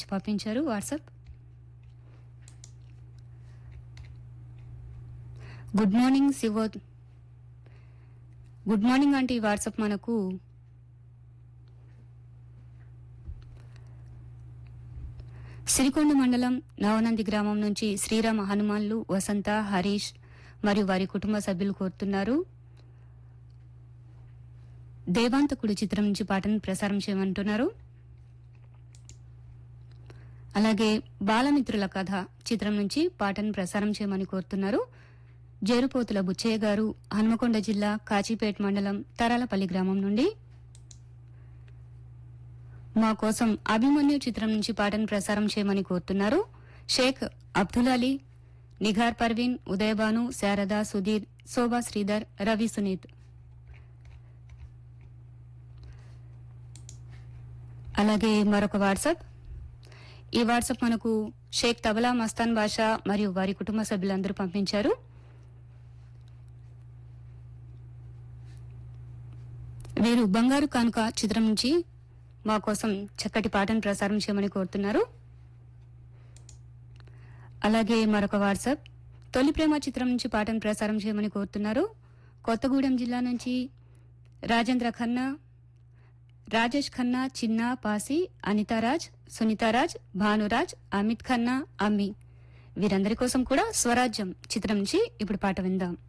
నుంచి పంపించారు WhatsApp good morning శివో గుడ్ మార్నింగ్ అంటే ఈ వాట్సాప్ మనకు సిరికొండ మండలం నవనంది గ్రామం నుంచి శ్రీరామ హనుమాన్లు వసంత హరీష్ మరియు వారి కుటుంబ సభ్యులు కోరుతున్నారు దేవాంతకుడు చిత్రం నుంచి పాటను ప్రసారం చేయమంటున్నారు అలాగే బాలమిత్రుల కథ చిత్రం నుంచి పాటను ప్రసారం చేయమని కోరుతున్నారు జేరుపోతుల బుచ్చయ్య గారు హన్మకొండ జిల్లా కాచీపేట మండలం తరాలపల్లి గ్రామం నుండి మా కోసం అభిమన్యు చిత్రం నుంచి పాటను ప్రసారం చేయమని కోరుతున్నారు షేక్ అబ్దుల్ అలీ నిఘార్ పర్వీన్ ఉదయభాను శారద సుధీర్ శోభా శ్రీధర్ రవి సునీత్ అలాగే మరొక వాట్సాప్ ఈ వాట్సాప్ మనకు షేక్ తబలా మస్తాన్ బాషా మరియు వారి కుటుంబ సభ్యులందరూ పంపించారు వీరు బంగారు కానుక చిత్రం నుంచి మా కోసం చక్కటి పాటను ప్రసారం చేయమని కోరుతున్నారు అలాగే మరొక వాట్సాప్ తొలి ప్రేమ చిత్రం నుంచి పాటను ప్రసారం చేయమని కోరుతున్నారు కొత్తగూడెం జిల్లా నుంచి రాజేంద్ర ఖన్నా రాజేష్ ఖన్నా చిన్న పాసి అనితారాజ్ సునీతారాజ్ భానురాజ్ అమిత్ ఖన్నా అమ్మి వీరందరి కోసం కూడా స్వరాజ్యం చిత్రం నుంచి ఇప్పుడు పాట విందాం